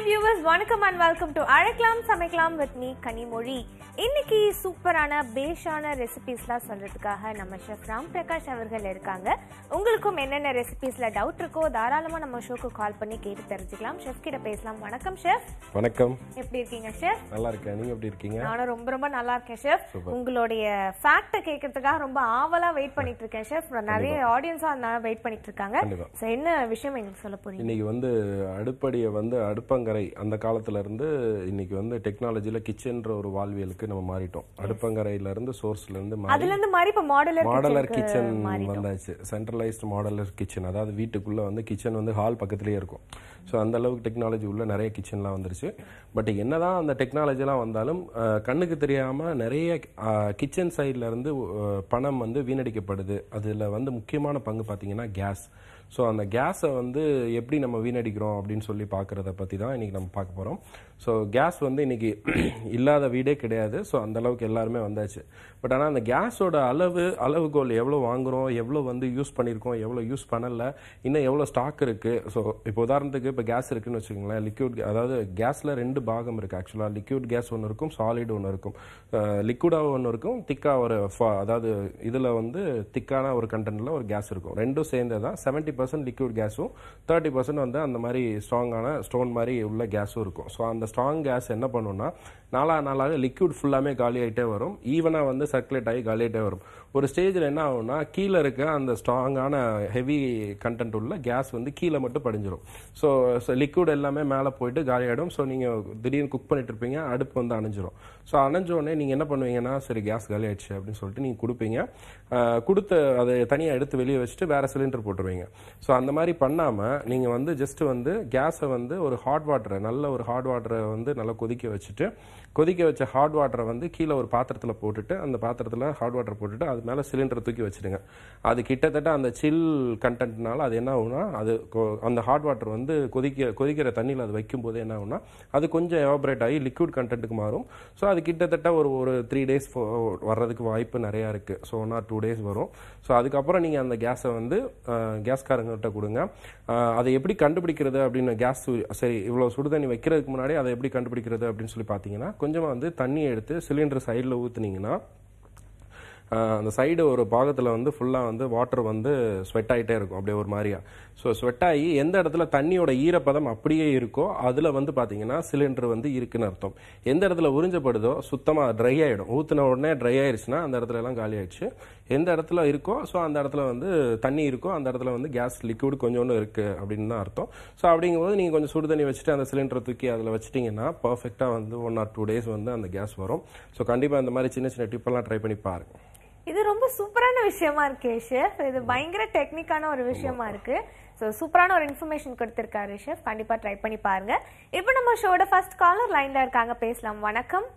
Viewers வணக்கம் and welcome to அழைக்கலாம் சமைக்கலாம் வித் மீ கனிமொழி இன்னைக்கு சூப்பரான பேஷான ரெசிபிஸ்லாம் சொல்றதுக்காக நம்ம ஷெஃப் ராம் பிரகாஷ் அவர்கள் இருக்காங்க உங்களுக்கும் என்னென்ன ரெசிபிஸ்ல டவுட் இருக்கோ தாராளமா நம்ம ஷோக்கு கால் பண்ணி கேட்டு தெரிஞ்சுக்கலாம் ஷெஃப் கிட்ட பேசலாம் வணக்கம் ஷெஃப் வணக்கம் எப்படி இருக்கீங்க ஷெஃப் நல்லா இருக்கேன் நீங்க எப்படி இருக்கீங்க நானும் ரொம்ப ரொம்ப நல்லா இருக்கேன் ஷெஃப் உங்களுடைய ஃபேக்ட கேட்கறதுக்காக ரொம்ப ஆவலா வெயிட் பண்ணிட்டு இருக்கேன் ஷெஃப் நிறைய ஆடியன்ஸா அதனால வெயிட் பண்ணிட்டு இருக்காங்க கண்டிப்பா. So, என்ன விஷயம் எனக்கு சொல்ல போறீங்க இன்னைக்கு வந்து அடுப்படியை வந்து அடுப்பங்கரை அந்த காலத்துல இருந்து இன்னைக்கு வந்து டெக்னாலஜில கிச்சன்ற ஒரு வாழ்வியலுக்கு நம்ம மாறிட்டோம் அடுப்பங்கரையில இருந்து சோர்ஸ்ல இருந்து மாறி அதுல இருந்து மாதிரி இப்ப மாடலர் மாடலர் கிச்சன் வந்தாச்சு சென்ட்ரலைஸ்டு மாடலர் கிச்சன் அதாவது வீட்டுக்குள்ள வந்து கிச்சன் வந்து ஹால் பக்கத்துலயே இருக்கும் ஸோ அந்த அளவுக்கு டெக்னாலஜி உள்ள நிறைய கிச்சன்லாம் வந்துருச்சு பட் என்னதான் அந்த டெக்னாலஜிலாம் வந்தாலும் அஹ், கண்ணுக்கு தெரியாம நிறைய கிச்சன் சைட்ல இருந்து அஹ், பணம் வந்து வீணடிக்கப்படுது அதுல வந்து முக்கியமான பங்கு பார்த்தீங்கன்னா கேஸ் ஸோ அந்த கேஸை வந்து எப்படி நம்ம வீணடிக்கிறோம் அப்படின்னு சொல்லி பார்க்குறத பற்றி தான் இன்றைக்கி நம்ம பார்க்க போகிறோம் ஸோ கேஸ் வந்து இன்னைக்கு இல்லாத வீடே கிடையாது ஸோ அந்த அளவுக்கு எல்லாருமே வந்தாச்சு பட் ஆனால் அந்த கேஸோட அளவு அளவுகோல் எவ்வளோ வாங்குறோம் எவ்வளோ வந்து யூஸ் பண்ணியிருக்கோம் எவ்வளோ யூஸ் பண்ணல இன்னும் எவ்வளோ ஸ்டாக் இருக்குது ஸோ இப்போ உதாரணத்துக்கு இப்போ கேஸ் இருக்குன்னு வச்சுக்கோங்களேன் லிக்விட் அதாவது கேஸில் ரெண்டு பாகம் இருக்குது ஆக்சுவலாக லிக்விட் கேஸ் ஒன்று இருக்கும் சாலிட் ஒன்று இருக்கும் லிக்விடாக ஒன்று இருக்கும் திக்காக ஒரு fa- அதாவது இதில் வந்து திக்கான ஒரு கண்டென்ட்டில் ஒரு கேஸ் இருக்கும் ரெண்டும் சேர்ந்து தான் செவன்ட்டி பர்சன்ட் லிக்விட் கேஸும் தேர்ட்டி பர்சன்ட் வந்து அந்த மாதிரி ஸ்ட்ராங்கான ஸ்டோன் மாதிரி உள்ள கேஸும் இருக்கும் ஸோ அந்த ஸ்ட்ராங் கேஸ் என்ன பண்ணுன்னா நாளா நாளாக லிக்விட் ஃபுல்லாமே காலி ஆகிட்டே வரும் ஈவனாக வந்து சர்க்குலேட் ஆகி காலி ஆகிட்டே வரும் ஒரு ஸ்டேஜில் என்ன ஆகும்னா கீழே இருக்க அந்த ஸ்ட்ராங்கான ஹெவி கண்டென்ட் உள்ள கேஸ் வந்து கீழே மட்டும் படிஞ்சிடும் ஸோ லிக்விட் எல்லாமே மேலே போயிட்டு காலியாகிடும் ஸோ நீங்கள் திடீர்னு குக் பண்ணிட்டு இருப்பீங்க அடுப்பு வந்து அணைஞ்சிரும் ஸோ அணைஞ்ச உடனே நீங்கள் என்ன பண்ணுவீங்கன்னா சரி கேஸ் காலி ஆயிடுச்சு அப்படின்னு சொல்லிட்டு நீங்கள் கொடுப்பீங்க ஆஹ் கொடுத்த அதை தனியாக எடுத்து வெளியே வச்சுட்டு வேற சிலிண்டர் போட்டுருவீங்க ஸோ அந்த மாதிரி பண்ணாமல் நீங்கள் வந்து ஜஸ்ட் வந்து கேஸை வந்து ஒரு ஹாட் வாட்டரை நல்ல ஒரு ஹாட் வாட்டரை வந்து நல்லா கொதிக்க வச்சுட்டு கொதிக்க வச்ச ஹாட் வாட்டரை வந்து கீழே ஒரு பாத்திரத்தில் போட்டுட்டு அந்த பாத்திரத்தில் ஹாட் வாட்டர் போட்டுட்டு அது மேலே சிலிண்டரை தூக்கி வச்சிடுங்க அது கிட்டத்தட்ட அந்த சில் கண்டென்ட்னால அது என்ன ஆகும்னா அது கொ- அந்த ஹாட் வாட்டர் வந்து கொதிக்க கொதிக்கிற தண்ணியில் அது வைக்கும்போது என்ன ஆகும்னா அது கொஞ்சம் எவாபரேட் ஆகி லிக்விட் கண்டென்ட்டுக்கு மாறும் ஸோ அது கிட்டத்தட்ட ஒரு ஒரு த்ரீ டேஸ் வர்றதுக்கு வாய்ப்பு நிறையா இருக்குது so one or two days வரும் ஸோ அதுக்கப்புறம் நீங்கள் அந்த கேஸை வந்து கேஸ்காரங்கிட்ட கொடுங்க அஹ், அதை எப்படி கண்டுபிடிக்கிறது அப்படின்னு கேஸ் சரி இவ்வளோ சுடுதண்ணி வைக்கிறதுக்கு முன்னாடி அதை எப்படி கண்டுபிடிக்கிறது அப்படின்னு சொல்லி பார்த்தீங்கன்னா கொஞ்சமாக வந்து தண்ணியை எடுத்து சிலிண்டர் சைடில் ஊற்றுனீங்கன்னா ஆஹ் அந்த சைடு ஒரு பாகத்தில் வந்து ஃபுல்லாக வந்து வாட்டர் வந்து ஸ்வெட் ஆகிட்டே இருக்கும் அப்படியே ஒரு மாதிரியா ஸோ ஸ்வெட் ஆகி எந்த இடத்துல தண்ணியோட ஈரப்பதம் அப்படியே இருக்கோ அதில் வந்து பார்த்தீங்கன்னா சிலிண்டர் வந்து இருக்குன்னு அர்த்தம் எந்த இடத்துல உறிஞ்சப்படுதோ சுத்தமாக ட்ரை ஆகிடும் ஊற்றின உடனே ட்ரை ஆயிடுச்சுன்னா அந்த இடத்துல எல்லாம் காலி ஆயிடுச்சு எந்த இடத்துல இருக்கோ ஸோ அந்த இடத்துல வந்து தண்ணி இருக்கோ அந்த இடத்துல வந்து கேஸ் லிக்விட் கொஞ்சோண்டு இருக்குது அப்படின்னு தான் அர்த்தம் ஸோ அப்படிங்கும்போது நீங்கள் கொஞ்சம் சுடு தண்ணி வச்சுட்டு அந்த சிலிண்டரை தூக்கி அதில் வச்சிட்டிங்கன்னா பர்ஃபெக்டாக வந்து ஒன் ஆர் டூ டேஸ் வந்து அந்த கேஸ் வரும் ஸோ கண்டிப்பாக இந்த மாதிரி சின்ன சின்ன டிப்பெல்லாம் ட்ரை பண்ணி பாருங்க இது ரொம்ப சூப்பரான விஷயமா இருக்கு ஷெஃப் இது பயங்கர டெக்னிக்கான ஒரு விஷயமா இருக்கு ஸோ சூப்பரான ஒரு இன்ஃபர்மேஷன் கொடுத்திருக்காரு ஷெஃப் கண்டிப்பா ட்ரை பண்ணி பாருங்க இப்போ நம்ம ஷோட ஃபர்ஸ்ட் காலர் லைன்ல இருக்காங்க பேசலாம் வணக்கம்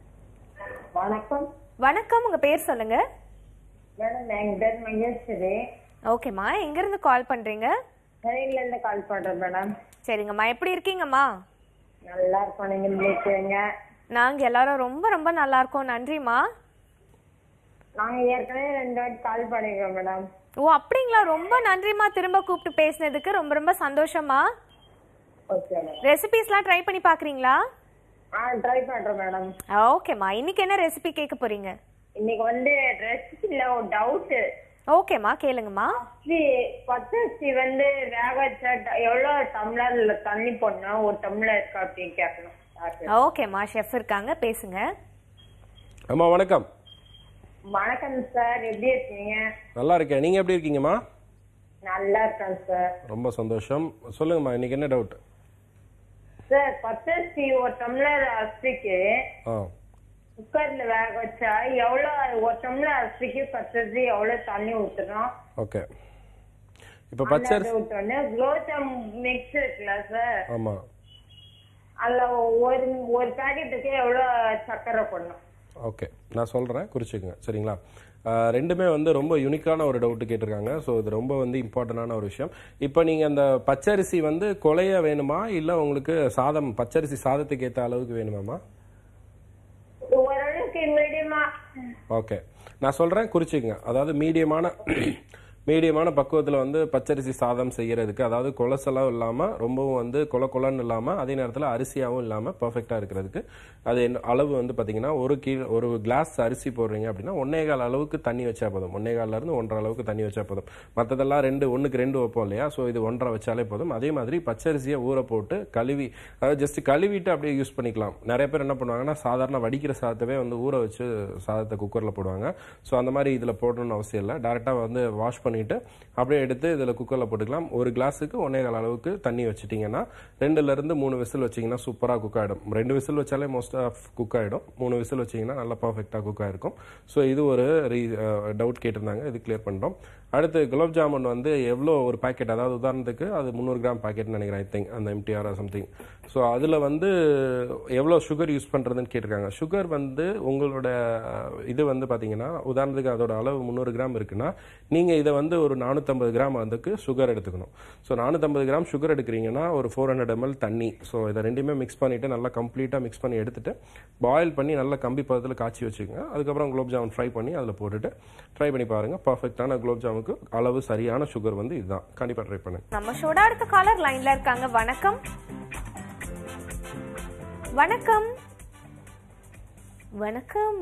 வணக்கம் வணக்கம் உங்க பேர் சொல்லுங்க மேடம் எங்க பேர் மகேஸ்வரி ஓகேம்மா எங்க இருந்து கால் பண்றீங்க சென்னையில இருந்து கால் பண்றேன் மேடம் சரிங்கம்மா எப்படி இருக்கீங்கம்மா நல்லா இருக்கோம் நீங்க எப்படி இருக்கீங்க நாங்க எல்லாரும் ரொம்ப ரொம்ப நல்லா இருக்கோம் நன்றிம்மா நாங்க ஏற்கனவே ரெண்டு வாட்டி கால் பண்ணிருக்கோம் மேடம் ஓ அப்படிங்களா ரொம்ப நன்றிம்மா திரும்ப கூப்பிட்டு பேசினதுக்கு ரொம்ப ரொம்ப சந்தோஷமா ஓகே மேடம் ரெசிபிஸ்லாம் ட்ரை பண்ணி பாக்குறீங்களா ஆ ட்ரை பண்றேன் மேடம் ஓகேம்மா இன்னைக்கு என்ன ரெசிபி கேட்க போறீங்க இன்னைக்கு வந்து ரெசிபில ஒரு டவுட் ஓகேம்மா கேளுங்கம்மா பச்சரிசி வந்து வேக வச்சா ட- எவ்வளவு டம்ளர்ல தண்ணி போடணும் ஒரு டம்ளர் இருக்கா அப்படின்னு கேட்கணும் டாக்டர். ஓகேம்மா ஷெஃப் இருக்காங்க பேசுங்க அம்மா வணக்கம் வணக்கம் சார் எப்படி இருக்கீங்க நல்லா இருக்கேன் நீங்கள் எப்படி இருக்கீங்கம்மா நல்லா இருக்கேன் சார் ரொம்ப சந்தோஷம் சொல்லுங்கம்மா இன்னைக்கு என்ன டவுட் சார் பச்சரிசி ஒரு டம்ளர் அரிசிக்கு ஆ குக்கர்ல வேக வச்சா எவ்வளவு ஒரு டம்ளர் அரிசிக்கு பச்சரிசி எவ்வளவு தண்ணி ஊத்தணும் ஓகே இப்போ பச்சரிசி ஊற்றணும் குலோப்ஜாம் மிக்ஸ் இருக்குல்ல சார் ஆமாம் அதுல ஒரு ஒரு பாக்கெட்டுக்கு எவ்வளவு சர்க்கரை போடணும் ஓகே நான் சொல்கிறேன் குறிச்சிக்கங்க சரிங்களா ஆ, ரெண்டுமே வந்து ரொம்ப யூனிக்கான ஒரு டவுட் கேட்டிருக்காங்க ஸோ இது ரொம்ப வந்து இம்பார்ட்டண்டான ஒரு விஷயம் இப்போ நீங்கள் அந்த பச்சரிசி வந்து கொலைய வேணுமா இல்லை உங்களுக்கு சாதம் பச்சரிசி சாதத்துக்கு ஏற்ற அளவுக்கு வேணுமாம்மா ஓரளவுக்கு மீடியமா ஓகே நான் சொல்கிறேன் குறிச்சிக்கங்க அதாவது மீடியமான மீடியமான பக்குவத்தில் வந்து பச்சரிசி சாதம் செய்யறதுக்கு அதாவது கொலசலாவும் இல்லாமல் ரொம்பவும் வந்து கொல கொலன்னு இல்லாமல் அதே நேரத்தில் அரிசியாகவும் இல்லாமல் பர்ஃபெக்டாக இருக்கிறதுக்கு அது என்ன- அளவு வந்து பார்த்தீங்கன்னா ஒரு கீ ஒரு கிளாஸ் அரிசி போடுறீங்க அப்படின்னா ஒன்னே கால் அளவுக்கு தண்ணி வச்சா போதும் ஒன்னே கால்ல இருந்து ஒன்றரை அளவுக்கு தண்ணி வச்சா போதும் மற்றதெல்லாம் ரெண்டு ஒன்றுக்கு ரெண்டு வைப்போம் இல்லையா ஸோ இது ஒன்றரை வச்சாலே போதும் அதே மாதிரி பச்சரிசியை ஊற போட்டு கழுவி அதாவது ஜஸ்ட் கழுவிட்டு அப்படியே யூஸ் பண்ணிக்கலாம் நிறைய பேர் என்ன பண்ணுவாங்கன்னா சாதாரண வடிக்கிற சாதத்தவே வந்து ஊற வச்சு சாதத்தை குக்கரில் போடுவாங்க ஸோ அந்த மாதிரி இதில் போடணும்னு அவசியம் இல்லை டேரெக்டாக வந்து வாஷ் பண்ணிட்டு அப்படியே எடுத்து இதில் குக்கரில் போட்டுக்கலாம் ஒரு கிளாஸுக்கு ஒன்னே கால் அளவுக்கு தண்ணி வச்சிட்டிங்கன்னா ரெண்டுல இருந்து மூணு விசில் வச்சிங்கன்னா சூப்பராக குக் ஆகிடும் ரெண்டு விசில் வச்சாலே மோஸ்ட் ஆஃப் குக் ஆகிடும் மூணு விசில் வச்சிங்கன்னா நல்லா பர்ஃபெக்டாக குக் ஆகிருக்கும் ஸோ இது ஒரு ரீ டவுட் கேட்டிருந்தாங்க இது கிளியர் பண்ணிட்டோம் அடுத்து குலாப் ஜாமுன் வந்து எவ்வளோ ஒரு பாக்கெட் அதாவது உதாரணத்துக்கு அது முந்நூறு கிராம் பாக்கெட்னு நினைக்கிறேன் ஐ திங்க் அந்த எம்டிஆர் சம்திங் ஸோ அதில் வந்து எவ்வளோ சுகர் யூஸ் பண்ணுறதுன்னு கேட்டிருக்காங்க சுகர் வந்து உங்களோட அஹ், இது வந்து பார்த்தீங்கன்னா உதாரணத்துக்கு அதோட அளவு முந்நூறு கிராம் இருக்குன்னா நீங்கள் இதை வந்து ஒரு நானூற்றம்பது கிராம் வந்துக்கு சுகர் எடுத்துக்கணும் ஸோ நானூற்றம்பது கிராம் சுகர் எடுக்கிறீங்கன்னா ஒரு ஃபோர் ஹண்ட்ரட் எம்எல் தண்ணி ஸோ இதை ரெண்டுமே மிக்ஸ் பண்ணிவிட்டு நல்லா கம்ப்ளீட்டாக மிக்ஸ் பண்ணி எடுத்துட்டு பாயில் பண்ணி நல்லா கம்பி பதத்தில் காய்ச்சி வச்சுக்கோங்க அதுக்கப்புறம் குலோப் ஜாமுன் ஃப்ரை பண்ணி அதில் போட்டுட்டு ட்ரை பண்ணி பாருங்கள் பர்ஃபெக்டான குலோப் ஜாமுக்கு அளவு சரியான சுகர் வந்து இதுதான் கண்டிப்பாக ட்ரை பண்ணுங்க நம்ம ஷோட அடுத்த காலர் லைன்ல இருக்காங்க வணக்கம் வணக்கம் வணக்கம்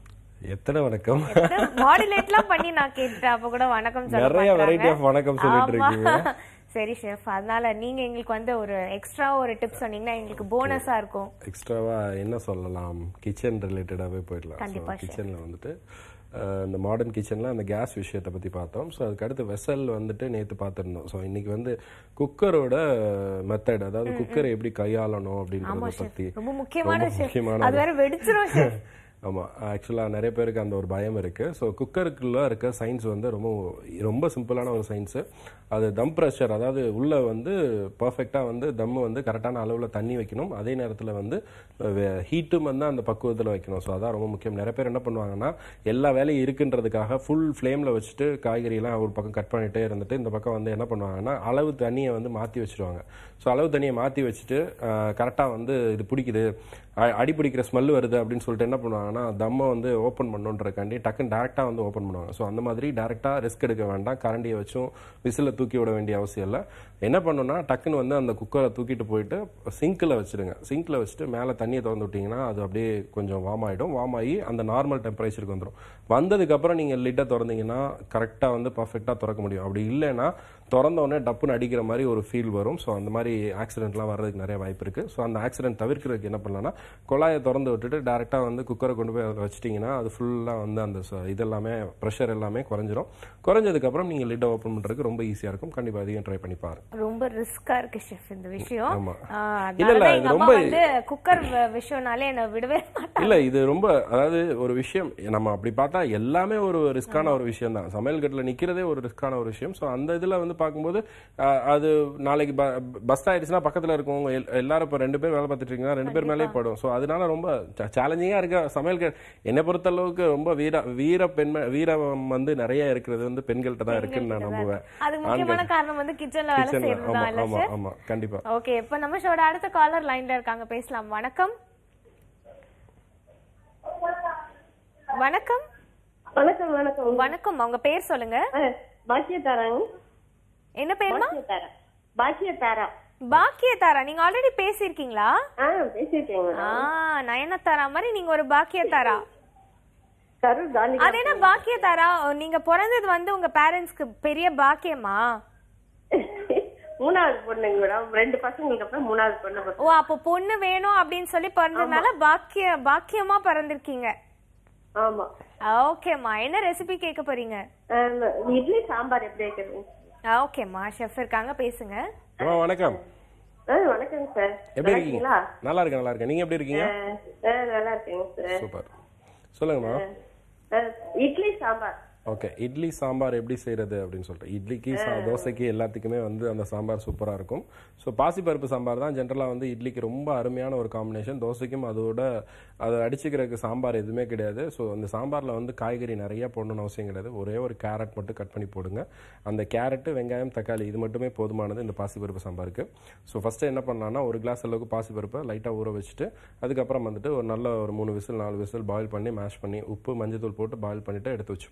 எத்தனை வணக்கம் மாடுலேட்லாம் பண்ணி நான் கேட்டேன் அப்ப கூட வணக்கம் சொல்ல நிறைய மாட்றாங்க. வெரைட்டி ஆஃப் வணக்கம் சொல்லிட்டு ஆமா. இருக்கீங்க சரி ஷெஃப் அதனால நீங்க எங்களுக்கு வந்து ஒரு எக்ஸ்ட்ரா ஒரு டிப் சொன்னீங்கன்னா எங்களுக்கு போனஸா இருக்கும் எக்ஸ்ட்ராவா என்ன சொல்லலாம் கிச்சன் ரிலேட்டடாகவே போயிடலாம் கண்டிப்பா, ஸோ கிச்சனில் வந்துட்டு அஹ், இந்த மாடர்ன் கிச்சனில் அந்த கேஸ் விஷயத்தை பற்றி பார்த்தோம் ஸோ அதுக்கு அடுத்து வெசல் வந்துட்டு நேற்று பார்த்துருந்தோம் ஸோ இன்னைக்கு வந்து குக்கரோட மெத்தட் அதாவது குக்கரை எப்படி கையாளணும் அப்படின்றத பற்றி ரொம்ப முக்கியமான ரொம்ப ஷெஃப் முக்கியமான அது வேற வெடிச்சிரும் ஷெஃப் ஆமாம் ஆக்சுவலாக நிறைய பேருக்கு அந்த ஒரு பயம் இருக்குது ஸோ குக்கருக்குள்ள இருக்க சயின்ஸ் வந்து ரொம்ப ரொம்ப சிம்பிளான ஒரு சயின்ஸு அது தம் ப்ரெஷர் அதாவது உள்ளே வந்து பர்ஃபெக்டாக வந்து தம் வந்து கரெக்டான அளவில் தண்ணி வைக்கணும் அதே நேரத்தில் வந்து ஹீட்டும் வந்து அந்த பக்குவத்தில் வைக்கணும் ஸோ அதான் ரொம்ப முக்கியம் நிறைய பேர் என்ன பண்ணுவாங்கன்னா எல்லா வேலையும் இருக்குன்றதுக்காக ஃபுல் ஃப்ளேமில் வச்சுட்டு காய்கறியெல்லாம் ஒரு பக்கம் கட் பண்ணிட்டே இருந்துட்டு இந்த பக்கம் வந்து என்ன பண்ணுவாங்கன்னா அளவு தண்ணியை வந்து மாற்றி வச்சிருவாங்க ஸோ அளவு தண்ணியை மாற்றி வச்சுட்டு கரெக்டாக வந்து இது பிடிக்குது அ- அடி பிடிக்கிற ஸ்மெல் வருது அப்படின்னு சொல்லிட்டு என்ன பண்ணுவாங்கன்னா தம்மை வந்து ஓப்பன் பண்ணுன்றக்காண்டி டக்குன்னு டேரெக்டாக வந்து ஓப்பன் பண்ணுவாங்க ஸோ அந்த மாதிரி டேரெக்டாக ரிஸ்க் எடுக்க வேண்டாம் கரண்டியை வச்சும் விசில தூக்கி விட வேண்டிய அவசியம் இல்லை என்ன பண்ணுன்னா டக்குன்னு வந்து அந்த குக்கரை தூக்கிட்டு போயிட்டு சிங்கில் வச்சிருங்க சிங்கில் வச்சுட்டு மேலே தண்ணியை திறந்து விட்டீங்கன்னா அது அப்படியே கொஞ்சம் வார்ம் ஆகிடும் வார்ம் ஆகி அந்த நார்மல் டெம்பரேச்சருக்கு வந்துடும் வந்ததுக்கப்புறம் நீங்கள் லிட்டை திறந்தீங்கன்னா கரெக்டாக வந்து பர்ஃபெக்டாக திறக்க முடியும் அப்படி இல்லைன்னா திறந்த உடனே டப்புன்னு அடிக்கிற மாதிரி ஒரு ஃபீல் வரும் ஸோ அந்த மாதிரி ஆக்சிடென்ட்லாம் வர்றதுக்கு நிறைய வாய்ப்பு இருக்குது ஸோ அந்த ஆக்சிடென்ட் தவிர்க்கிறதுக்கு என்ன பண்ணலாம்னா குழாயை திறந்து விட்டுட்டு டேரெக்டாக வந்து குக்கரை கொண்டு போய் அதில் வச்சிட்டிங்கன்னா அது ஃபுல்லாக வந்து அந்த ச- இதெல்லாமே ப்ரெஷர் எல்லாமே குறைஞ்சிரும் குறைஞ்சதுக்கப்புறம் நீங்கள் லிட்டை ஓப்பன் பண்ணுறதுக்கு ரொம்ப ஈஸியாக இருக்கும் கண்டிப்பாக அதையும் ட்ரை பண்ணி பாருங்க ரொம்ப ரிஸ்கா இருக்கு ஷெஃப் இந்த விஷயம் ஆமா. ஆ, இல்ல, இல்ல, அதனாலதான் இது எங்க அம்மா ரொம்ப- வந்து குக்கர் வ- விஷயம்னாலே என்ன விடவே மாட்டாங்க இல்ல இது ரொம்ப அதாவது ஒரு விஷயம் நம்ம அப்படி பார்த்தா எல்லாமே ஒரு ரிஸ்கான ஒரு விஷயம் தான் சமையல் கட்டில் நிக்கிறதே ஒரு ரிஸ்கான ஒரு விஷயம் ஸோ அந்த இதுல வந்து பார்க்கும்போது அஹ், அது நாளைக்கு பஸ் ஆயிடுச்சுன்னா பக்கத்துல இருக்கவங்க எல்- எல்லாரும் இப்போ ரெண்டு பேர் வேலை பார்த்துட்டு இருக்கீங்கன்னா ரெண்டு பேர் மேலேயே படும் ஸோ அதனால ரொம்ப சேலஞ்சிங்கா இருக்க சமையல் கட் என்னை பொறுத்த அளவுக்கு ரொம்ப வீர வீர பெண்மை வீரம் வந்து நிறைய இருக்கிறது வந்து பெண்கள்கிட்ட தான் இருக்குன்னு நான் நம்புவேன் அதுக்கு முக்கியமான காரணம் வந்து கிச்சன்ல வேலை கிச்சன்ல செய்யறது ஆமா தான் இல்ல ஆமா ஷெஃப் ஆமா கண்டிப்பா ஓகே இப்ப நம்ம ஷோட அடுத்த காலர் லைன்ல இருக்காங்க பேசலாம் வணக்கம் வணக்கம் வணக்கம் வணக்கம் வணக்கம் உங்க பேர் சொல்லுங்க ஆ, பாக்கியதாராங்க என்ன பேருமா பாக்கியதாரா பாக்கியதாரா பாக்கியதாரா நீங்க ஆல்ரெடி பேசியிருக்கீங்களா ஆ பேசிட்டேங்க ஆ நயனதாரா மாதிரி நீங்க ஒரு பாக்கியதாரா கரூர் காந்தி அது என்ன பாக்கியதாரா நீங்க பிறந்தது வந்து உங்க பேரண்ட்ஸ்க்கு பெரிய பாக்கியமா மூணாவது பொண்ணுங்க மேடம் ரெண்டு பசங்களுக்கு அப்புறம் மூணாவது பொண்ணு பிறந்தது. ஓ அப்போ பொண்ணு வேணும் அப்படின்னு சொல்லி பிறந்ததுனால பாக்கிய பாக்கியமா பிறந்திருக்கீங்க ஆமா ஓகேம்மா என்ன ரெசிபி கேட்க போறீங்க ஆ, இட்லி சாம்பார் எப்படி வைக்கிறது ஓகேம்மா ஷெஃப் இருக்காங்க பேசுங்க அம்மா வணக்கம் ஆ வணக்கங்க சார் எப்படி நல்லா இருக்கீங்க இருக்கீங்களா நல்லா இருக்கேன் நல்லா இருக்கேன் நீங்க எப்படி இருக்கீங்க ஆ, ஆ, நல்லா இருக்கேங்க சார் சூப்பர் சொல்லுங்கம்மா ஆ, இட்லி சாம்பார் ஓகே இட்லி சாம்பார் எப்படி செய்யறது அப்படின்னு சொல்லிட்டு இட்லிக்கு சா- தோசைக்கு எல்லாத்துக்குமே வந்து அந்த சாம்பார் சூப்பராக இருக்கும் ஸோ பாசிப்பருப்பு சாம்பார் தான் ஜென்ரலாக வந்து இட்லிக்கு ரொம்ப அருமையான ஒரு காம்பினேஷன் தோசைக்கும் அதோட அதை அடிச்சுக்கிறதுக்கு சாம்பார் எதுவுமே கிடையாது ஸோ அந்த சாம்பாரில் வந்து காய்கறி நிறைய போடணும்னு அவசியம் கிடையாது ஒரே ஒரு கேரட் மட்டும் கட் பண்ணி போடுங்க அந்த கேரட்டு வெங்காயம் தக்காளி இது மட்டுமே போதுமானது இந்த பாசிப்பருப்பு சாம்பாருக்கு ஸோ ஃபஸ்ட்டு என்ன பண்ணலாம்னா ஒரு கிளாஸ் அளவுக்கு பாசிப்பருப்பை லைட்டாக ஊற வச்சுட்டு அதுக்கப்புறம் வந்துட்டு ஒரு நல்ல ஒரு மூணு விசில் நாலு விசில் பாயில் பண்ணி மேஷ் பண்ணி உப்பு மஞ்சத்தூள் போட்டு பாயில் பண்ணிட்டு எடுத்து வச்சுப்போம்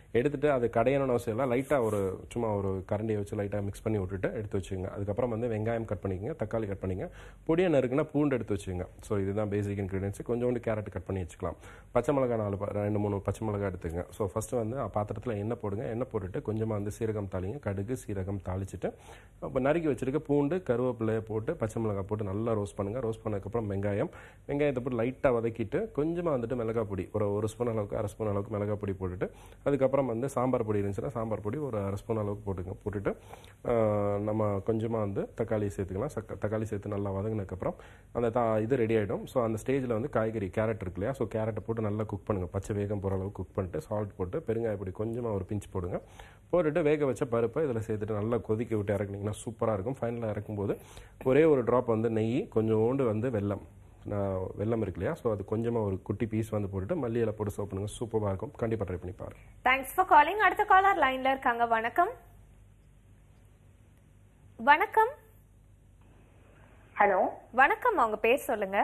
எடுத்துட்டு அது கடையணும்னு அவசியம் இல்லை லைட்டாக ஒரு சும்மா ஒரு கரண்டியை வச்சு லைட்டாக மிக்ஸ் பண்ணி விட்டுட்டு எடுத்து வச்சுக்கோங்க அதுக்கப்புறம் வந்து வெங்காயம் கட் பண்ணிக்கங்க தக்காளி கட் பண்ணிங்க பொடியை நறுக்குன்னா பூண்டு எடுத்து வச்சுக்கோங்க ஸோ இதுதான் பேசிக் இன்க்ரீடியன்ஸ் கொஞ்சோண்டு கேரட் கட் பண்ணி வச்சுக்கலாம் பச்சை மிளகாய் நாலு ப- ரெண்டு மூணு பச்சை மிளகாய் எடுத்துங்க ஸோ ஃபஸ்ட்டு வந்து பாத்திரத்தில் எண்ணெய் போடுங்க எண்ணெய் போட்டுட்டு கொஞ்சமாக வந்து சீரகம் தாளிங்க கடுகு சீரகம் தாளிச்சிட்டு அப்போ நறுக்கி வச்சிருக்க பூண்டு கருவேப்பிலையை போட்டு பச்சை மிளகாய் போட்டு நல்லா ரோஸ்ட் பண்ணுங்க ரோஸ்ட் பண்ணதுக்கப்புறம் வெங்காயம் வெங்காயத்தை போட்டு லைட்டாக வதக்கிட்டு கொஞ்சமாக வந்துட்டு மிளகாய் பொடி ஒரு ஒரு ஸ்பூன் அளவுக்கு அரை ஸ்பூன் அளவுக்கு மிளகாய் பொடி போட்டுட்டு அதுக்கப்புறம் வந்து சாம்பார் பொடி இருந்துச்சுன்னா சாம்பார் பொடி ஒரு அரை ஸ்பூன் அளவுக்கு போட்டுங்க போட்டுட்டு ஆஹ், நம்ம கொஞ்சமாக வந்து தக்காளி சேர்த்துக்கலாம் சக்க தக்காளி சேர்த்து நல்லா வதங்கினதுக்கப்புறம் அந்த தா இது ரெடி ஆகிடும் ஸோ அந்த ஸ்டேஜில் வந்து காய்கறி கேரட் இருக்கு இல்லையா ஸோ கேரட்டை போட்டு நல்லா குக் பண்ணுங்கள் பச்சை வேகம் போகிற அளவுக்கு குக் பண்ணிட்டு சால்ட் போட்டு பெருங்காய பொடி கொஞ்சமாக ஒரு பிஞ்ச் போடுங்க போட்டுட்டு வேக வச்ச பருப்பை இதில் சேர்த்துட்டு நல்லா கொதிக்க விட்டு இறக்குனீங்கன்னா சூப்பராக இருக்கும் ஃபைனலாக இறக்கும்போது ஒரே ஒரு ட்ராப் வந்து நெய் கொஞ்சோண்டு வந்து வெல்லம் நான் வெல்லம் இருக்கு இல்லையா ஸோ அது கொஞ்சமாக ஒரு குட்டி பீஸ் வந்து போட்டுட்டு மல்லி இலை போட்டு சோப் பண்ணுங்க சூப்பராக இருக்கும் கண்டிப்பாக ட்ரை பண்ணி பாருங்க தேங்க்ஸ் ஃபார் காலிங் அடுத்த காலர் லைன்ல இருக்காங்க வணக்கம் வணக்கம் ஹலோ வணக்கம் அவங்க பேர் சொல்லுங்க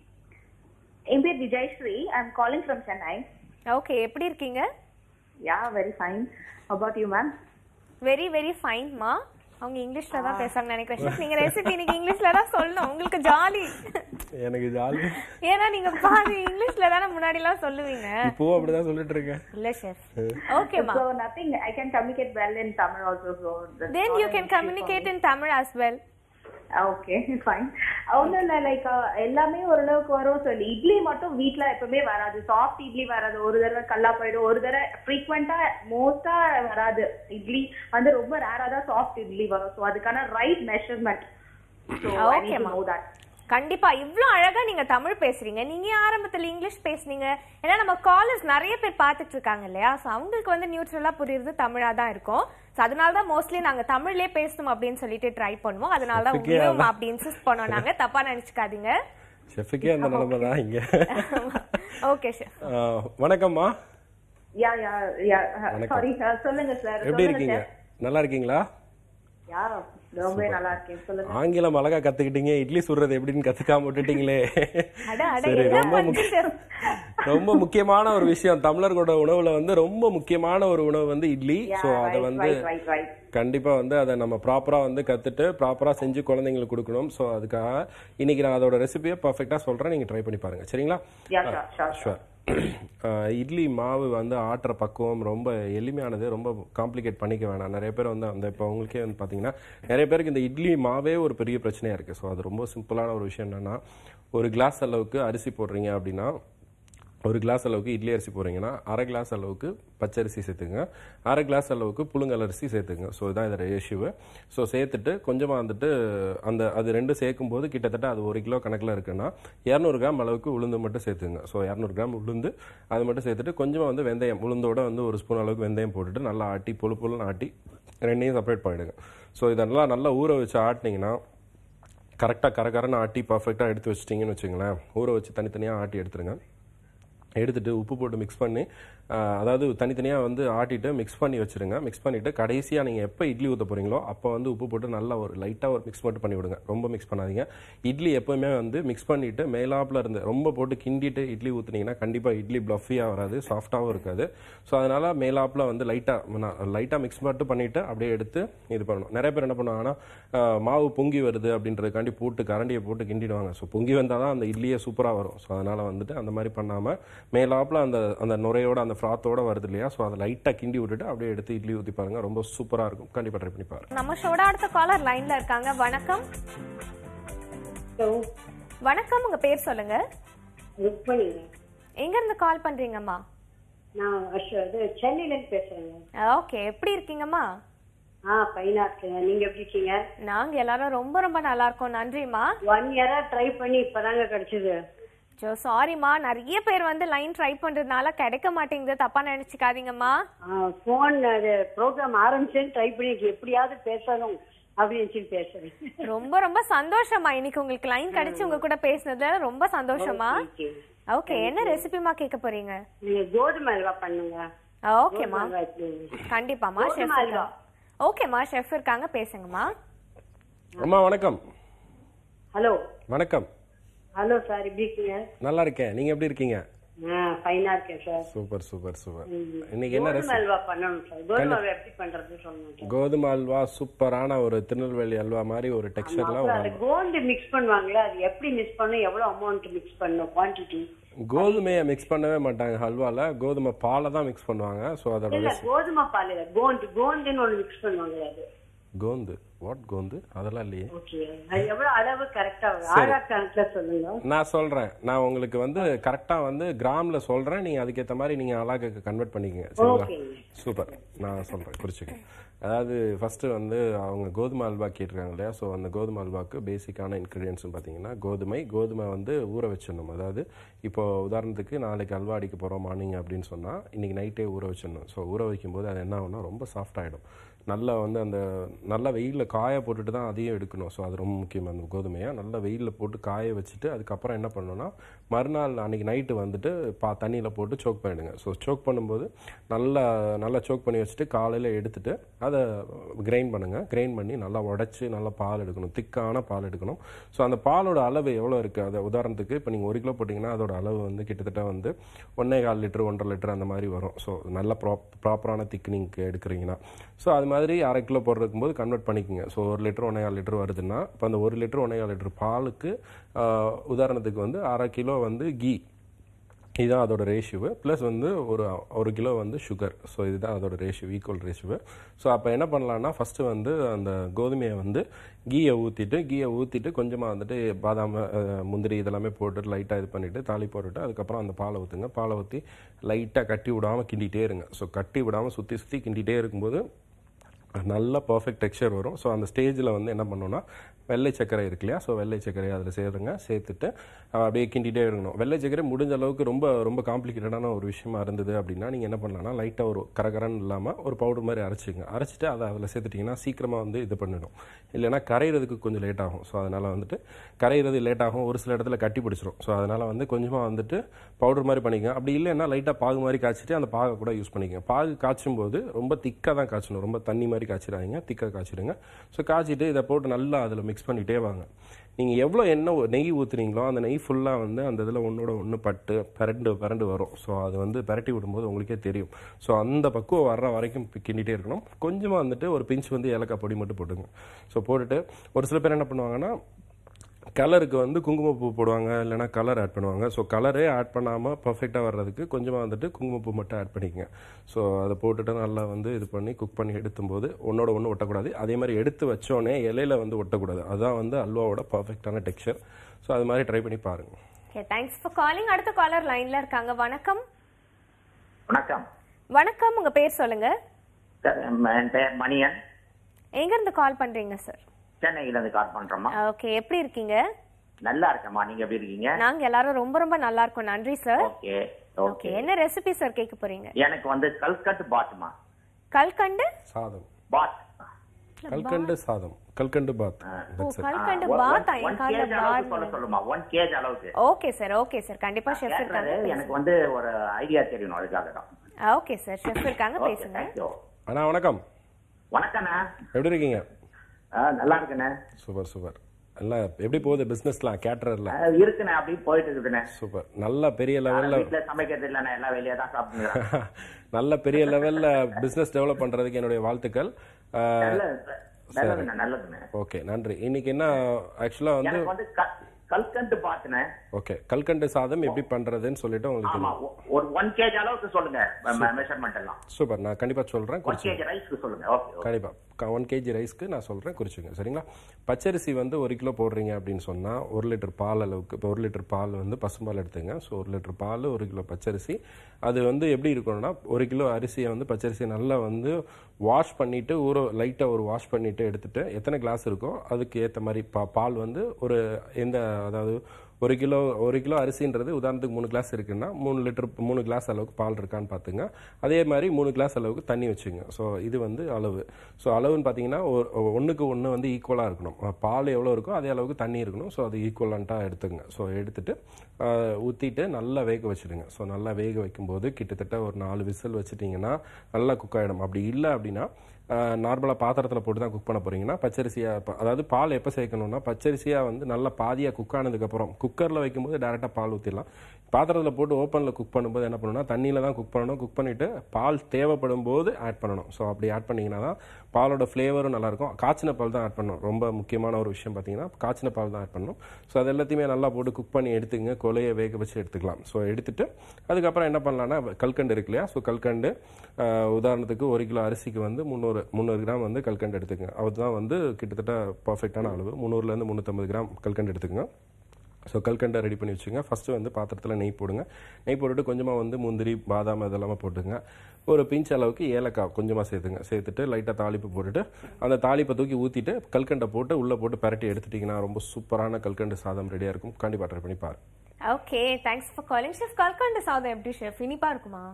என் பேர் Vijayasri I am calling from Chennai okay எப்படி இருக்கீங்க yeah very fine about you ma'am very very ஃபைன்மா அவங்க இங்கிலீஷ்ல தான் பேசுறாங்க நினைக்கிறேன் Chef, நீங்க ரெசிபி இன்னைக்கு இங்கிலீஷ்ல தான் சொல்லணும் உங்களுக்கு ஜாலி எனக்கு ஜாலி ஏன்னா நீங்க பாதி இங்கிலீஷ்ல தானே முன்னாடி எல்லாம் சொல்லுவீங்க இப்போவும் அப்படிதான் சொல்லிட்டு இருக்கேன் இல்ல ஷெஃப் ஓகேமா So nothing, I can communicate well in Tamil also. So that's then not you an can issue for communicate me. in Tamil as well okay fine ஒன்றும் இல்லை லைக் எல்லாமே ஓரளவுக்கு வரும் சொல்லி இட்லி மட்டும் வீட்ல எப்பவுமே வராது சாஃப்ட் இட்லி வராது ஒரு தடவை கல்லா போயிடும் ஒரு தடவை ஃப்ரீக்வெண்டா மோஸ்டா வராது இட்லி வந்து ரொம்ப ரேரா தான் சாஃப்ட் இட்லி வரும் ஸோ அதுக்கான right measurement so I need Okay, to ma'am. No that கண்டிப்பா இவ்ளோ அழகா நீங்க தமிழ் பேசுறீங்க நீங்க ஏன் ஆரம்பத்துல இங்கிலீஷ் பேசுனீங்க ஏன்னா நம்ம காலேஜ் நிறைய பேர் பார்த்துட்டு இருக்காங்க இல்லையா சோ அவங்களுக்கு வந்து நியூட்ரலா புரியுறது தமிழா தான் இருக்கும் சோ அதனால தான் மோஸ்ட்லி நாங்க தமிழ்லயே பேசணும் அப்படின்னு சொல்லிட்டு ட்ரை பண்ணுவோம் அதனால தான் Okay, உங்களையும் அதான். அப்படி இன்சிஸ்ட் பண்ணோம் நாங்க தப்பா நினைச்சுக்காதீங்க ஷெஃபுக்கே அந்த நிலைமை தான் இங்கே ஓகே ஷெஃப் வணக்கம்மா யா யா யா வணக்கம். சாரி சொல்லுங்க சார் எப்படி இருக்கீங்க நல்லா இருக்கீங்களா யா ரொம்ப நல்லா இருக்கேன் சொல்லுங்க ஆங்கிலம் அழகா கத்துக்கிட்டீங்க இட்லி சுடுறது எப்படின்னு கத்துக்காம விட்டுட்டீங்களே அட அட சரி என்ன ரொம்ப முக்கிய பண்ணிட்டு ரொம்ப முக்கியமான ஒரு விஷயம் தமிழர்களோட உணவுல வந்து ரொம்ப முக்கியமான ஒரு உணவு வந்து இட்லி சோ அத right, வந்து right, right, right. கண்டிப்பா வந்து அதை நம்ம ப்ராப்பரா வந்து கத்துட்டு ப்ராப்பரா செஞ்சு குழந்தைங்களுக்கு கொடுக்கணும் சோ அதுக்காக இன்னைக்கு நான் அதோட ரெசிபியை பர்ஃபெக்டா சொல்றேன் நீங்க ட்ரை பண்ணி பாருங்க சரிங்களா Yeah, sure, sure, sure idli மாவு வந்து ஆட்டுற பக்குவம் ரொம்ப எளிமையானது ரொம்ப காம்ப்ளிகேட் பண்ணிக்க வேணாம் நிறைய பேர் வந்து அந்த இப்போ உங்களுக்கே வந்து பார்த்தீங்கன்னா நிறைய பேருக்கு இந்த இட்லி மாவே ஒரு பெரிய பிரச்சனையா இருக்கு ஸோ அது ரொம்ப சிம்பிளான ஒரு விஷயம் என்னன்னா ஒரு கிளாஸ் அளவுக்கு அரிசி போடுறீங்க அப்படின்னா ஒரு கிளாஸ் அளவுக்கு இட்லி அரிசி போடுறீங்கன்னா அரை கிளாஸ் அளவுக்கு பச்சரிசி சேர்த்துங்க அரை கிளாஸ் அளவுக்கு புழுங்கல் அரிசி சேர்த்துங்க ஸோ இதான் இதோட ரேஷியோ ஸோ சேர்த்துட்டு கொஞ்சமாக வந்துட்டு அந்த அது ரெண்டும் சேர்க்கும் போது கிட்டத்தட்ட அது ஒரு கிலோ கணக்கில் இருக்குன்னா இரநூறு கிராம் அளவுக்கு உளுந்து மட்டும் சேர்த்துங்க ஸோ இரநூறு கிராம் உளுந்து அது மட்டும் சேர்த்துட்டு கொஞ்சமாக வந்து வெந்தயம் உளுந்தோட வந்து ஒரு ஸ்பூன் அளவுக்கு வெந்தயம் போட்டுட்டு நல்லா ஆட்டி பொழு பொழுன்னு ஆட்டி ரெண்டையும் செப்பரேட் பண்ணிடுங்க ஸோ இதெல்லாம் நல்லா ஊற வச்சு ஆட்டினீங்கன்னா கரெக்டாக கரகரன்னு ஆட்டி பர்ஃபெக்டாக எடுத்து வச்சிட்டிங்கன்னு வச்சுங்களேன் ஊற வச்சு தனித்தனியாக ஆட்டி எடுத்துருங்க எடுத்துட்டு உப்பு போட்டு மிக்ஸ் பண்ணி ஆஹ், அதாவது தனித்தனியாக வந்து ஆட்டிட்டு மிக்ஸ் பண்ணி வச்சிருங்க மிக்ஸ் பண்ணிட்டு கடைசியாக நீங்கள் எப்போ இட்லி ஊற்ற போறீங்களோ அப்போ வந்து உப்பு போட்டு நல்லா ஒரு லைட்டாக ஒரு மிக்ஸ் மட்டும் பண்ணி விடுங்க ரொம்ப மிக்ஸ் பண்ணாதீங்க இட்லி எப்பவுமே வந்து மிக்ஸ் பண்ணிட்டு மேலாப்பில் இருந்து ரொம்ப போட்டு கிண்டிட்டு இட்லி ஊற்றுனீங்கன்னா கண்டிப்பாக இட்லி ப்ளஃபியாக வராது சாஃப்டாகவும் இருக்காது ஸோ அதனால மேலாப்பில் வந்து லைட்டாக லைட்டாக மிக்ஸ் மட்டும் பண்ணிட்டு அப்படியே எடுத்து இது பண்ணணும் நிறைய பேர் என்ன பண்ணுவாங்கன்னா ஆஹ், மாவு பொங்கி வருது அப்படின்றதுக்காண்டி போட்டு கரண்டியை போட்டு கிண்டிடுவாங்க ஸோ பொங்கி வந்தால் தான் அந்த இட்லியே சூப்பராக வரும் ஸோ அதனால வந்துட்டு அந்த மாதிரி பண்ணாமல் மேலாப்பில் அந்த அந்த நுரையோட அந்த ஃப்ராத்தோட வருது இல்லையா ஸோ அதை லைட்டாக கிண்டி விட்டுட்டு அப்படியே எடுத்து இட்லி ஊற்றி பாருங்க ரொம்ப சூப்பராக இருக்கும் கண்டிப்பாக ட்ரை பண்ணி பாருங்க நம்ம ஷோட அடுத்த காலர் லைன்ல இருக்காங்க வணக்கம் வணக்கம் உங்க பேர் சொல்லுங்க ருக்மணி எங்க இருந்து கால் பண்றீங்கம்மா நான் அஷ்- இது சென்னையிலேருந்து பேசுறேங்க ஓகே எப்படி இருக்கீங்கம்மா ஆ ஃபைனா இருக்கேங்க நீங்க எப்படி இருக்கீங்க நாங்க எல்லாரும் ரொம்ப ரொம்ப நல்லா இருக்கோம் நன்றிம்மா ஒன் இயரா ட்ரை பண்ணி இப்பதாங்க கிடைச்சது ஜோ சாரிம்மா நிறைய பேர் வந்து லைன் ட்ரை பண்றதுனால கிடைக்க மாட்டேங்குது தப்பா நினைச்சுக்காதீங்கம்மா ஃபோன் அது ப்ரோக்ராம் ஆரம்பிச்சேன்னு ட்ரை பண்ணி எப்படியாவது பேசணும் அப்படின்னு நினைச்சு பேசுறேன் ரொம்ப ரொம்ப சந்தோஷமா இன்னைக்கு உங்களுக்கு லைன் கிடைச்சு உங்க கூட பேசுனது ரொம்ப சந்தோஷமா Okay. ஓகே என்ன ரெசிபிமா கேட்க போறீங்க நீங்க கோதுமை அல்வா பண்ணுங்க ஓகேம்மா கோதுமை அல்வா எப்படி? கண்டிப்பாமா கோதுமை ஷெஃப் அல்வா. ஓகேம்மா ஷெஃப் இருக்காங்க பேசுங்கம்மா அம்மா வணக்கம் ஹலோ வணக்கம் ஹலோ சார் எப்படி இருக்கீங்க நல்லா இருக்கேன் நீங்கள் எப்படி இருக்கீங்க ஃபைனா இருக்கேன் சார் சூப்பர் சூப்பர் சூப்பர் இன்னைக்கு என்ன கோதுமை ரெசிபி அல்வா பண்ணணும் சார் கோதுமை அல்வா எப்படி பண்றது சொல்லுங்க கோதுமை அல்வா சூப்பரான ஒரு திருநெல்வேலி அல்வா மாதிரி ஒரு டெக்ஸ்டர்ல ஒரு அப்புறம் அது கோல்டு மிக்ஸ் பண்ணுவாங்களே அது எப்படி மிக்ஸ் பண்ணும் எவ்வளவு அமௌண்ட் மிக்ஸ் பண்ணணும் குவான்டிட்டி கோதுமையை மிக்ஸ் பண்ணவே மாட்டாங்க ஹல்வால கோதுமை பாலை தான் மிக்ஸ் பண்ணுவாங்க ஸோ அதோட இல்ல கோதுமை பால் இல்ல கோண்டு கோண்டுன்னு ஒண்ணு மிக்ஸ் பண்ணுவாங்களே அது கோந்து வாட் கோந்து அதெல்லாம் இல்லையே ஓகே அது எவ்வளவு அளவு கரெக்டா ஆழா கணக்குல சொல்லுங்க நான் சொல்றேன் நான் உங்களுக்கு வந்து கரெக்டா வந்து கிராம்ல சொல்றேன் நீங்க அதுக்கேத்த மாதிரி நீங்க அலாக்கு கன்வெர்ட் பண்ணிக்கங்க சரிங்களா ஓகேங்க. சூப்பர் நான் சொல்றேன் குறிச்சுக்க அதாவது ஃபர்ஸ்ட் வந்து அவங்க கோதுமை அல்வா கேட்டிருக்காங்க இல்லையா ஸோ அந்த கோதுமை அல்வாக்கு பேசிக்கான இன்க்ரீடியன்ஸ் பார்த்தீங்கன்னா கோதுமை கோதுமை வந்து ஊற வச்சிடணும் அதாவது இப்போ உதாரணத்துக்கு நாளைக்கு அல்வா அடிக்க போகிறோம் மார்னிங் அப்படின்னு சொன்னால் இன்னைக்கு நைட்டே ஊற வச்சிடணும் ஸோ ஊற வைக்கும்போது அது என்ன ஆகும்னா ரொம்ப சாஃப்ட் ஆகிடும் நல்லா வந்து அந்த நல்லா வெயிலில் காய போட்டுட்டு தான் அதையும் எடுக்கணும் ஸோ அது ரொம்ப முக்கியம் அந்த கோதுமையை நல்லா வெயிலில் போட்டு காய வச்சுட்டு அதுக்கப்புறம் என்ன பண்ணணும்னா மறுநாள் அன்னைக்கு நைட்டு வந்துட்டு பா தண்ணியில் போட்டு சோக் பண்ணிடுங்க ஸோ சோக் பண்ணும்போது நல்லா நல்லா சோக் பண்ணி வச்சுட்டு காலையில் எடுத்துட்டு அதை கிரைண்ட் பண்ணுங்க கிரைண்ட் பண்ணி நல்லா உடைச்சி நல்லா பால் எடுக்கணும் திக்கான பால் எடுக்கணும் ஸோ அந்த பாலோட அளவு எவ்வளோ இருக்குது அதை உதாரணத்துக்கு இப்போ நீங்கள் ஒரு கிலோ போட்டிங்கன்னா அதோட அளவு வந்து கிட்டத்தட்ட வந்து ஒன்றே கால் லிட்டர் ஒன்றரை லிட்டர் அந்த மாதிரி வரும் ஸோ நல்ல ப்ராப் ப்ராப்பரான திக்னிங்க்கு எடுக்கிறீங்கன்னா ஸோ அது மாதிரி அரை கிலோ போடுறதுக்கும் போது கன்வெர்ட் பண்ணிக்கோங்க ஸோ ஒரு லிட்டர் ஒன்றே கால் லிட்டர் வருதுன்னா இப்போ அந்த ஒரு லிட்டர் ஒன்றே கால் லிட்டர் பாலுக்கு ஆஹ், உதாரணத்துக்கு வந்து அரை கிலோ வந்து கீ இதுதான் அதோட ரேஷியோ ப்ளஸ் வந்து ஒரு ஒரு கிலோ வந்து சுகர் ஸோ இதுதான் அதோட ரேஷியோ ஈக்குவல் ரேஷியோ ஸோ அப்போ என்ன பண்ணலாம்னா ஃபஸ்ட்டு வந்து அந்த கோதுமையை வந்து கீயை ஊற்றிட்டு கீயை ஊற்றிட்டு கொஞ்சமாக வந்துட்டு பாதாம் அஹ், முந்திரி இதெல்லாமே போட்டு லைட்டாக இது பண்ணிவிட்டு தாலி போட்டுட்டு அதுக்கப்புறம் அந்த பாலை ஊற்றுங்க பாலை ஊற்றி லைட்டாக கட்டி விடாமல் கிண்டிகிட்டே இருங்க ஸோ கட்டி விடாமல் சுற்றி சுற்றி கிண்டிகிட்டே இருக்கும்போது நல்ல பர்ஃபெக்ட் டெக்ஸ்சர் வரும் ஸோ அந்த ஸ்டேஜில் வந்து என்ன பண்ணணும்னா வெள்ளை சர்க்கரை இருக்கு இல்லையா ஸோ வெள்ளை சர்க்கரை அதில் சேருங்க சேர்த்துட்டு அஹ், அப்படியே கிண்டிகிட்டே இருக்கணும் வெள்ளை சர்க்கரை முடிஞ்ச அளவுக்கு ரொம்ப ரொம்ப காம்ப்ளிகேட்டடான ஒரு விஷயமா இருந்தது அப்படின்னா நீங்கள் என்ன பண்ணலாம்னா லைட்டாக ஒரு கரகரன்னு இல்லாமல் ஒரு பவுடர் மாதிரி அரைச்சிங்க அரைச்சிட்டு அதை அதில் சேர்த்துட்டிங்கன்னா சீக்கிரமாக வந்து இது பண்ணிடும் இல்லைன்னா கரையிறதுக்கு கொஞ்சம் லேட் ஆகும் ஸோ அதனால் வந்துட்டு கரையிறது லேட் ஆகும் ஒரு சில இடத்துல கட்டி பிடிச்சிரும் ஸோ அதனால் வந்து கொஞ்சமாக வந்துட்டு பவுடர் மாதிரி பண்ணிக்கங்க அப்படி இல்லைன்னா லைட்டாக பாகு மாதிரி காய்ச்சிட்டு அந்த பாகை கூட யூஸ் பண்ணிக்கங்க பாகு காய்ச்சும் போது ரொம்ப திக்காக தான் காய்ச்சணும் ரொம்ப தண்ணி மாதிரி காய்ச்சிடாதீங்க திக்காக காய்ச்சிடுங்க ஸோ காய்ச்சிட்டு இதை போட்டு நல்லா அதில் மிக்ஸ் பண்ணிகிட்டே வாங்க நீங்கள் எவ்வளோ எண்ணெய் ஊ- நெய் ஊற்றுறீங்களோ அந்த நெய் ஃபுல்லாக வந்து அந்த இதில் ஒன்றோட ஒன்று பட்டு பரண்டு பரண்டு வரும் ஸோ அது வந்து பரட்டி விடும்போது உங்களுக்கே தெரியும் ஸோ அந்த பக்குவம் வர்ற வரைக்கும் பி- கிண்டிகிட்டே இருக்கணும் கொஞ்சமாக வந்துட்டு ஒரு பிஞ்ச் வந்து ஏலக்காய் பொடி மட்டும் போட்டுங்க ஸோ போட்டுட்டு ஒரு சில பேர் என்ன பண்ணுவாங்கன்னா கலருக்கு வந்து குங்குமப்பூ போடுவாங்க இல்லைன்னா கலர் ஆட் பண்ணுவாங்க ஸோ கலரே ஆட் பண்ணாமல் பர்ஃபெக்டாக வர்றதுக்கு கொஞ்சமாக வந்துட்டு குங்குமப்பூ மட்டும் ஆட் பண்ணிக்கங்க ஸோ அதை போட்டுட்டு நல்லா வந்து இது பண்ணி குக் பண்ணி எடுத்தும்போது ஒன்றோட ஒன்று ஒட்டக்கூடாது அதே மாதிரி எடுத்து வச்சோடனே இலையில வந்து ஒட்டக்கூடாது அதுதான் வந்து அல்வாவோட பர்ஃபெக்டான டெக்ஸ்சர் ஸோ அது மாதிரி ட்ரை பண்ணி பாருங்கள் ஓகே தேங்க்ஸ் ஃபார் காலிங் அடுத்த காலர் லைன்ல இருக்காங்க வணக்கம் வணக்கம் வணக்கம் உங்க பேர் சொல்லுங்க சார், என் பெயர் மணியன் எங்க இருந்து கால் பண்றீங்க சார் சென்னையில இருந்து கால் பண்றோமா ஓகே எப்படி இருக்கீங்க நல்லா இருக்கேம்மா நீங்க எப்படி இருக்கீங்க நாங்க எல்லாரும் ரொம்ப ரொம்ப நல்லா இருக்கோம் நன்றி சார் ஓகே ஓகே ஓகே என்ன ரெசிபி சார் கேட்க போறீங்க எனக்கு வந்து கல்கட்டு பாத்துமா கல்கண்டு சாதம் பாத் கல்கண்டு சாதம் கல்கண்டு பாத் ஓ That's it. கல்கண்டு பாத்தா ஒன் என் கால்ல கேஜ் அளவுக்கு சொல்ல பாத் சொல்லுமா ஒன் கேஜ் அளவுக்கு ஓகே சார் ஓகே சார் கண்டிப்பா ஷெஃப் கேட்கறது இருக்காங்க எனக்கு வந்து ஒரு ஐடியா தெரியணும் அதுக்காக தான் ஓகே சார் ஷெஃப் இருக்காங்க ஓகே பேசுங்க தேங்க்யூ அண்ணா வணக்கம் வணக்கண்ணா எப்படி இருக்கீங்க ஆ, நல்லா இருக்குண்ணே சூப்பர் சூப்பர் நல்லா எப்படி போகுது பிஸ்னஸ்லாம் கேட்டரில் ஆ, இருக்குண்ணே அப்படியே போயிட்டு இருக்குண்ணே சூப்பர் நல்ல பெரிய லெவலில் வீட்டுல சமைக்கிறது இல்லைண்ணே எல்லாம் வெளியே தான் சாப்பிடுங்க நல்ல பெரிய லெவல்ல பிசினஸ் டெவலப் பண்றதுக்கு என்னுடைய வாழ்த்துக்கள் நல்லதுண்ணே நல்லதுண்ணே ஓகே நன்றி இன்னைக்கு என்ன ஆக்சுவலா வந்து எனக்கு வந்து க- கல்கண்டு பாத்துனே ஓகே கல்கண்டு சாதம் எப்படி பண்றதுன்னு சொல்லிட்டு உங்களுக்கு ஆமா ஒ- ஒரு ஒன் கேஜ் அளவுக்கு சொல்லுங்க மெஷர்மெண்ட் எல்லாம் சூப்பர் நான் கண்டிப்பா சொல்றேன் ஒன் குறிச்சு கேஜி ரைஸ்க்கு சொல்லுங்க ஓகே ஓகே. கண்டிப்பா ஒன் கேஜி ரைஸ்க்கு நான் சொல்றேன் குறிச்சுங்க சரிங்களா பச்சரிசி வந்து ஒரு கிலோ போடுறீங்க அப்படின்னு சொன்னா ஒரு லிட்டர் பால் அளவுக்கு இப்போ ஒரு லிட்டர் பால் வந்து பசும்பால் எடுத்துங்க ஸோ ஒரு லிட்டர் பால் ஒரு கிலோ பச்சரிசி அது வந்து எப்படி இருக்கணும்னா ஒரு கிலோ அரிசியை வந்து பச்சரிசியை நல்லா வந்து வாஷ் பண்ணிட்டு ஊற லைட்டா ஒரு வாஷ் பண்ணிட்டு எடுத்துட்டு எத்தனை கிளாஸ் இருக்கோ அதுக்கு ஏத்த மாதிரி பா- பால் வந்து ஒரு எந்த அதாவது ஒரு கிலோ ஒரு கிலோ அரிசின்றது உதாரணத்துக்கு மூணு கிளாஸ் இருக்குன்னா மூணு லிட்டர் மூணு கிளாஸ் அளவுக்கு பால் இருக்கான்னு பார்த்துங்க அதே மாதிரி மூணு கிளாஸ் அளவுக்கு தண்ணி வச்சுங்க ஸோ இது வந்து அளவு ஸோ அளவுன்னு பார்த்தீங்கன்னா ஒரு ஒன்றுக்கு ஒன்று வந்து ஈக்குவலாக இருக்கணும் அஹ் பால் எவ்வளோ இருக்கோ அதே அளவுக்கு தண்ணி இருக்கணும் ஸோ அது ஈக்குவலண்ட்டாக எடுத்துங்க ஸோ எடுத்துட்டு ஊற்றிட்டு நல்லா வேக வச்சிடுங்க ஸோ நல்லா வேக வைக்கும்போது கிட்டத்தட்ட ஒரு நாலு விசில் வச்சுட்டிங்கன்னா நல்லா குக் ஆகிடும் அப்படி இல்லை அப்படின்னா நார்மலாக பாத்திரத்தில் போட்டு தான் குக் பண்ண போறீங்கன்னா பச்சரிசியாக ப- அதாவது பால் எப்போ சேர்க்கணும்னா பச்சரிசியாக வந்து நல்லா பாதியாக குக் ஆனதுக்கப்புறம் குக்கரில் வைக்கும்போது டேரெக்டாக பால் ஊற்றிடலாம் பாத்திரத்தில் போட்டு ஓப்பனில் குக் பண்ணும்போது என்ன பண்ணணும்னா தண்ணியில் தான் குக் பண்ணணும் குக் பண்ணிவிட்டு பால் தேவைப்படும் போது ஆட் பண்ணணும் ஸோ அப்படி ஆட் பண்ணிங்கன்னா தான் பாலோட ஃப்ளேவரும் நல்லாயிருக்கும் காய்ச்சின பால் தான் ஆட் பண்ணணும் ரொம்ப முக்கியமான ஒரு விஷயம் பார்த்தீங்கன்னா காய்ச்சின பால் தான் ஆட் பண்ணணும் ஸோ அது எல்லாத்தையுமே நல்லா போட்டு குக் பண்ணி எடுத்துங்க கொலையை வேக வச்சு எடுத்துக்கலாம் ஸோ எடுத்துட்டு அதுக்கப்புறம் என்ன பண்ணலாம்னா கல்கண்டு இருக்கு இல்லையா ஸோ கல்கண்டு ஆஹ், உதாரணத்துக்கு ஒரு கிலோ அரிசிக்கு வந்து முந்நூறு முந்நூறு கிராம் வந்து கல்கண்டு எடுத்துக்கங்க அதுதான் வந்து கிட்டத்தட்ட பர்ஃபெக்டான அளவு முந்நூறுலேருந்து முந்நூற்றம்பது கிராம் கல்கண்டு எடுத்துக்கங்க ஸோ கல்கண்டை ரெடி பண்ணி வச்சுங்க ஃபஸ்ட்டு வந்து பாத்திரத்தில் நெய் போடுங்க நெய் போட்டுட்டு கொஞ்சமாக வந்து முந்திரி பாதாம் இதெல்லாமே போட்டுங்க ஒரு பிஞ்ச் அளவுக்கு ஏலக்காய் கொஞ்சமாக சேர்த்துங்க சேர்த்துட்டு லைட்டாக தாளிப்பு போட்டுட்டு அந்த தாளிப்பை தூக்கி ஊற்றிட்டு கல்கண்டை போட்டு உள்ளே போட்டு பரட்டி எடுத்துட்டிங்கன்னா ரொம்ப சூப்பரான கல்கண்டு சாதம் ரெடியாக இருக்கும் கண்டிப்பாக ட்ரை பண்ணி பாருங்க okay thanks for calling chef கல்கண்டு சாதம் எப்படி ஷெஃப் இனிப்பா இருக்குமா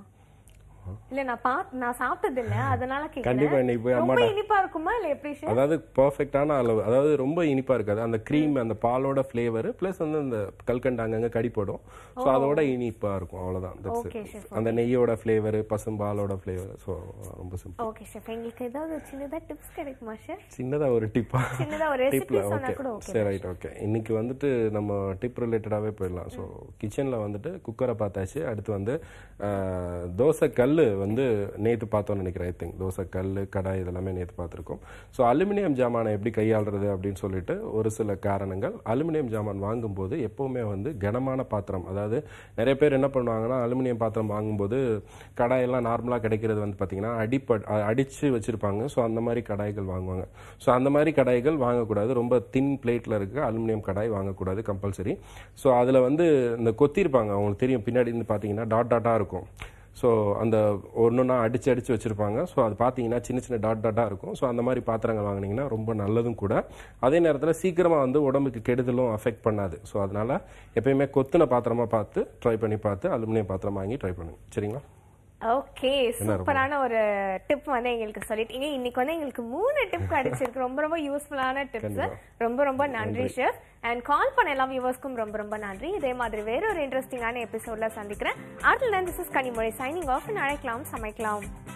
இல்ல நான் பாத் நான் சாப்பிட்டது இல்ல அதனால கண்டிப்பா கேக்குறேன் இன்னைக்கு போய் ரொம்ப அம்மாட்ட- இனிப்பா இருக்குமா இல்ல எப்படி ஷெஃப் அதாவது பர்ஃபெக்டான அளவு அதாவது ரொம்ப இனிப்பா இருக்காது அந்த க்ரீம் அந்த பாலோட ஃப்ளேவர் ப்ளஸ் வந்து அந்த கல்கண்டு அங்கங்க கடி போடும் ஸோ அதோட இனிப்பா இருக்கும் அவ்வளவுதான் That's it. Okay, chef. அந்த நெய்யோட ஃப்ளேவர் பசும்பாலோட ஃப்ளேவர் ஸோ ரொம்ப சிம்பிள் ஓகே ஷெஃப் எங்களுக்கு ஏதாவது சின்னதா டிப்ஸ் கிடைக்குமா ஷெஃப் சின்னதா ஒரு டிப்பா சின்னதா ஒரு recipe டிப்ல சொன்னா ஓகே கூட okay சரி ரைட் ஓகே இன்னைக்கு வந்துட்டு நம்ம டிப் ரிலேட்டடாகவே போயிடலாம் ஸோ கிச்சனில் வந்துட்டு குக்கரை பார்த்தாச்சு அடுத்து வந்து ஆஹ், தோசை கல் வந்து நேற்று பார்த்தோம்னு நினைக்கிறேன் ஐ திங்க் தோசை கல் கடாய் இதெல்லாமே நேற்று பார்த்துருக்கோம் ஸோ அலுமினியம் ஜாமானை எப்படி கையாளுறது அப்படின்னு சொல்லிட்டு ஒரு சில காரணங்கள் அலுமினியம் ஜாமான் வாங்கும்போது எப்போவுமே வந்து கனமான பாத்திரம் அதாவது நிறைய பேர் என்ன பண்ணுவாங்கன்னா அலுமினியம் பாத்திரம் வாங்கும்போது கடாயெல்லாம் நார்மலாக கிடைக்கிறது வந்து பார்த்தீங்கன்னா அடிப்ப அ- அடிச்சு வச்சிருப்பாங்க ஸோ அந்த மாதிரி கடாய்கள் வாங்குவாங்க ஸோ அந்த மாதிரி கடாய்கள் வாங்கக்கூடாது ரொம்ப தின் பிளேட்டில் இருக்க அலுமினியம் கடாய் வாங்கக்கூடாது கம்பல்சரி ஸோ அதில் வந்து இந்த கொத்திருப்பாங்க அவங்களுக்கு தெரியும் பின்னாடி இருந்து பார்த்தீங்கன்னா டாட் டாட்டாக இருக்கும் ஸோ அந்த ஒன்றுனா அடிச்சு அடிச்சு வச்சிருப்பாங்க ஸோ அது பார்த்தீங்கன்னா சின்ன சின்ன டாட் டாட்டாக இருக்கும் ஸோ அந்த மாதிரி பாத்திரங்கள் வாங்குனீங்கன்னா ரொம்ப நல்லதும் கூட அதே நேரத்தில் சீக்கிரமாக வந்து உடம்புக்கு கெடுதலும் அஃபெக்ட் பண்ணாது ஸோ அதனால எப்பயுமே கொத்துன பாத்திரமா பார்த்து ட்ரை பண்ணி பார்த்து அலுமினியம் பாத்திரம் வாங்கி ட்ரை பண்ணுங்க சரிங்களா ஓகே சூப்பரான ஒரு டிப் வந்து எங்களுக்கு சொல்லிட்டீங்க இன்னைக்கு வந்து எங்களுக்கு மூணு டிப் கிடைச்சிருக்கு ரொம்ப ரொம்ப யூஸ்ஃபுல்லான டிப்ஸ் ரொம்ப ரொம்ப நன்றி ஷெஃப் அண்ட் கால் பண்ண எல்லா வியூவர்ஸ்க்கும் ரொம்ப ரொம்ப நன்றி இதே மாதிரி வேற ஒரு இன்ட்ரெஸ்டிங்கான எபிசோட்ல சந்திக்கிறேன் அடுத்த this is Kanimozhi signing off அழைக்கலாம் சமைக்கலாம்